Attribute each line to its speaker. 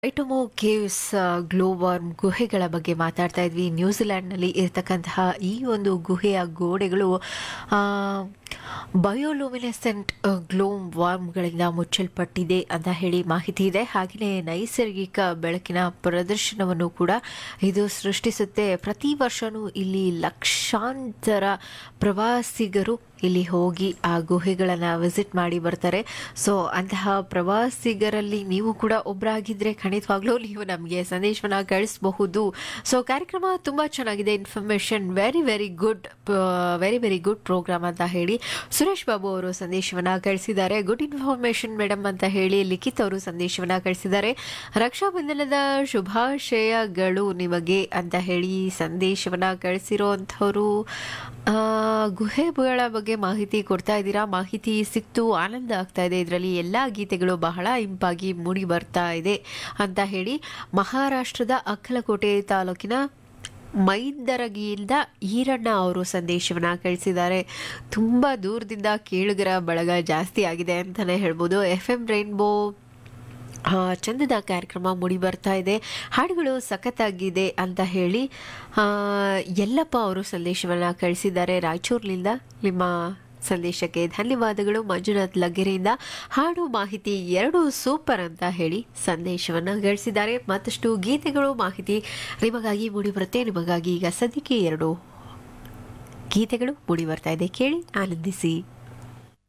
Speaker 1: ಐಟಮೋ caves ಗ್ಲೋವಾರ್ಮ್ ಗುಹೆಗಳ ಬಗ್ಗೆ ಮಾತಾಡ್ತಾ ಇದ್ವಿ ನ್ಯೂಜಿಲ್ಯಾಂಡ್ನಲ್ಲಿ ಇರತಕ್ಕಂತಹ ಈ ಒಂದು ಗುಹೆಯ ಗೋಡೆಗಳು ಬಯೋಲೂಮಿನೆಸೆಂಟ್ ಗ್ಲೋಮ್ ವಾರ್ಮ್ಗಳಿಂದ ಮುಚ್ಚಲ್ಪಟ್ಟಿದೆ ಅಂತ ಹೇಳಿ ಮಾಹಿತಿ ಇದೆ ಹಾಗೆಯೇ ನೈಸರ್ಗಿಕ ಬೆಳಕಿನ ಪ್ರದರ್ಶನವನ್ನು ಕೂಡ ಇದು ಸೃಷ್ಟಿಸುತ್ತೆ ಪ್ರತಿ ವರ್ಷವೂ ಇಲ್ಲಿ ಲಕ್ಷಾಂತರ ಪ್ರವಾಸಿಗರು ಇಲ್ಲಿ ಹೋಗಿ ಆ ಗುಹೆಗಳನ್ನು ವಿಸಿಟ್ ಮಾಡಿ ಬರ್ತಾರೆ ಸೊ ಅಂತಹ ಪ್ರವಾಸಿಗರಲ್ಲಿ ನೀವು ಕೂಡ ಒಬ್ಬರಾಗಿದ್ದರೆ ಖಂಡಿತವಾಗ್ಲೂ ನೀವು ನಮಗೆ ಸಂದೇಶವನ್ನು ಕಳಿಸಬಹುದು ಸೊ ಕಾರ್ಯಕ್ರಮ ತುಂಬ ಚೆನ್ನಾಗಿದೆ information very very good very very good program ಅಂತ ಹೇಳಿ ಸುರೇಶ್ ಬಾಬು ಅವರು ಸಂದೇಶವನ್ನು ಕಳಿಸಿದ್ದಾರೆ ಗುಡ್ ಇನ್ಫಾರ್ಮೇಷನ್ ಮೇಡಮ್ ಅಂತ ಹೇಳಿ ಲಿಖಿತ್ ಅವರು ಸಂದೇಶವನ್ನು ಕಳಿಸಿದ್ದಾರೆ ರಕ್ಷಾಬಂಧನದ ಶುಭಾಶಯಗಳು ನಿಮಗೆ ಅಂತ ಹೇಳಿ ಸಂದೇಶವನ್ನು ಕಳಿಸಿರೋಂಥವ್ರು ಗುಹೆಗಳ ಬಗ್ಗೆ ಮಾಹಿತಿ ಕೊಡ್ತಾ ಇದ್ದೀರಾ ಮಾಹಿತಿ ಸಿಕ್ತು ಆನಂದ ಆಗ್ತಾ ಇದೆ ಇದರಲ್ಲಿ ಎಲ್ಲ ಗೀತೆಗಳು ಬಹಳ ಇಂಪಾಗಿ ಮೂಡಿ ಬರ್ತಾ ಇದೆ ಅಂತ ಹೇಳಿ ಮಹಾರಾಷ್ಟ್ರದ ಅಕ್ಕಲಕೋಟೆ ತಾಲೂಕಿನ ಮೈಂದರಗಿಯಿಂದ ಈರಣ್ಣ ಅವರು ಸಂದೇಶವನ್ನು ಕಳಿಸಿದ್ದಾರೆ ತುಂಬ ದೂರದಿಂದ ಕೇಳುಗರ ಬಳಗ ಜಾಸ್ತಿ ಆಗಿದೆ ಅಂತಲೇ ಹೇಳ್ಬೋದು ಎಫ್ ಎಂ ರೈನ್ಬೋ ಚಂದದ ಕಾರ್ಯಕ್ರಮ ಮೂಡಿ ಬರ್ತಾ ಇದೆ ಹಾಡುಗಳು ಸಖತ್ತಾಗಿದೆ ಅಂತ ಹೇಳಿ ಯಲ್ಲಪ್ಪ ಅವರು ಸಂದೇಶವನ್ನು ಕಳಿಸಿದ್ದಾರೆ ರಾಯಚೂರಿನಿಂದ ನಿಮ್ಮ ಸಂದೇಶಕ್ಕೆ ಧನ್ಯವಾದಗಳು ಮಂಜುನಾಥ್ ಲಗ್ಗೆರೆಯಿಂದ ಹಾಡು ಮಾಹಿತಿ ಎರಡು ಸೂಪರ್ ಅಂತ ಹೇಳಿ ಸಂದೇಶವನ್ನು ಗಳಿಸಿದ್ದಾರೆ ಮತ್ತಷ್ಟು ಗೀತೆಗಳು ಮಾಹಿತಿ ನಿಮಗಾಗಿ ಮೂಡಿ ಬರುತ್ತೆ ನಿಮಗಾಗಿ ಈಗ ಸದ್ಯಕ್ಕೆ ಎರಡು ಗೀತೆಗಳು ಮೂಡಿ ಬರ್ತಾ ಇದೆ ಕೇಳಿ ಆನಂದಿಸಿ